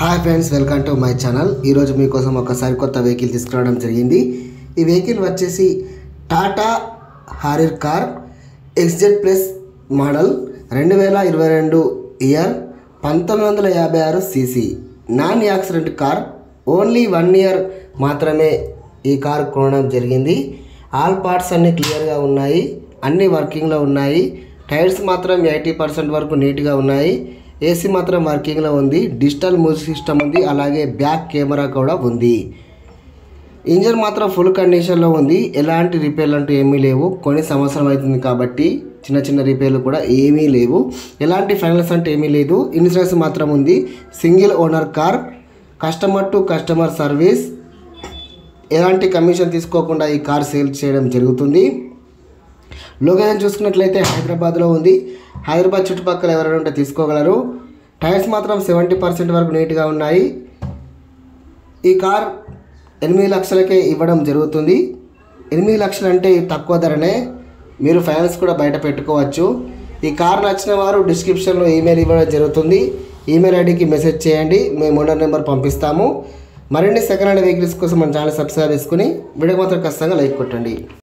hi friends welcome to my channel ఈరోజు మీకోసం ఒక సరికొత్త వెహికల్ తీసుకురావడం జరిగింది ఈ వెహికల్ వచ్చేసి Tata Harrier car XZ plus model రెండు వేల ఇరవై రెండు ఇయర్ పంతొమ్మిది వందల యాభై ఆరు CC non accident car only one year మాత్రమే ఈ కార్ కొనడం జరిగింది ఆల్ పార్ట్స్ అన్నీ క్లియర్గా ఉన్నాయి అన్నీ వర్కింగ్లో ఉన్నాయి టైర్స్ మాత్రం ఎయిటీ పర్సెంట్ వరకు నీట్గా ఉన్నాయి ఏసీ మాత్రం వర్కింగ్లో ఉంది డిజిటల్ మ్యూజిక్ సిస్టమ్ ఉంది అలాగే బ్యాక్ కెమెరా కూడా ఉంది ఇంజన్ మాత్రం ఫుల్ కండిషన్లో ఉంది ఎలాంటి రిపేర్లు అంటూ ఏమీ లేవు కొన్ని సంవత్సరం అవుతుంది కాబట్టి చిన్న చిన్న రిపేర్లు కూడా ఏమీ లేవు ఎలాంటి ఫైనల్స్ అంటే ఏమీ లేదు ఇన్సూరెన్స్ మాత్రం ఉంది single owner car customer to customer service ఎలాంటి కమిషన్ తీసుకోకుండా ఈ కార్ సేల్ చేయడం జరుగుతుంది లొకేషన్ చూసుకున్నట్లయితే హైదరాబాద్లో ఉంది హైదరాబాద్ చుట్టుపక్కల ఎవరైనా ఉంటే తీసుకోగలరు టైర్స్ మాత్రం సెవెంటీ పర్సెంట్ వరకు నీట్గా ఉన్నాయి ఈ కార్ ఎనిమిది లక్షలకే ఇవ్వడం జరుగుతుంది ఎనిమిది లక్షలు అంటే తక్కువ ధరనే మీరు ఫైనాన్స్ కూడా బయట పెట్టుకోవచ్చు ఈ కార్ నచ్చిన వారు డిస్క్రిప్షన్లో ఈమెయిల్ ఇవ్వడం జరుగుతుంది ఈమెయిల్ ఐడికి మెసేజ్ చేయండి మేము ఓనర్ నెంబర్ పంపిస్తాము మరిన్ని సెకండ్ హ్యాండ్ వెహికల్స్ కోసం మన ఛానల్ సబ్స్క్రైబ్ చేసుకుని వీడియో మాత్రం ఖచ్చితంగా లైక్ కొట్టండి